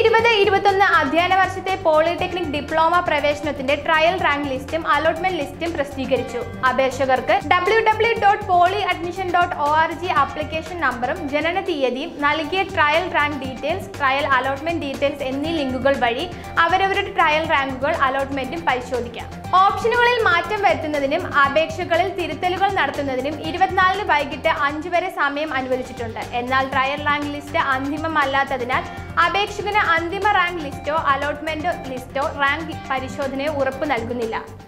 ഇരുപത് ഇരുപത്തൊന്ന് അധ്യയന വർഷത്തെ പോളിടെക്നിക് ഡിപ്ലോമ പ്രവേശനത്തിന്റെ ട്രയൽ റാങ്ക് ലിസ്റ്റും അലോട്ട്മെന്റ് ലിസ്റ്റും പ്രസിദ്ധീകരിച്ചു അപേക്ഷകർക്ക് W W dot poly admission dot O R G application നമ്പറും ജനന തീയതിയും നൽകിയ trial rank details trial allotment details എന്നീ ലിങ്കുകൾ വഴി അവരവരുടെ ട്രയൽ റാങ്കുകൾ അലോട്ട്മെന്റും പരിശോധിക്കാം ഓപ്ഷനുകളിൽ മാറ്റം വരുത്തുന്നതിനും അപേക്ഷകളിൽ തിരുത്തലുകൾ നടത്തുന്നതിനും ഇരുപത്തിനാലിന് വൈകിട്ട് അഞ്ച് വരെ സമയം അനുവദിച്ചിട്ടുണ്ട് എന്നാൽ ട്രയൽ റാങ്ക് ലിസ്റ്റ് അന്തിമമല്ലാത്തതിനാൽ അപേക്ഷകന് അന്തിമ റാങ്ക് ലിസ്റ്റോ അലോട്ട്മെന്റ് ലിസ്റ്റോ റാങ്ക് പരിശോധനയോ ഉറപ്പ് നൽകുന്നില്ല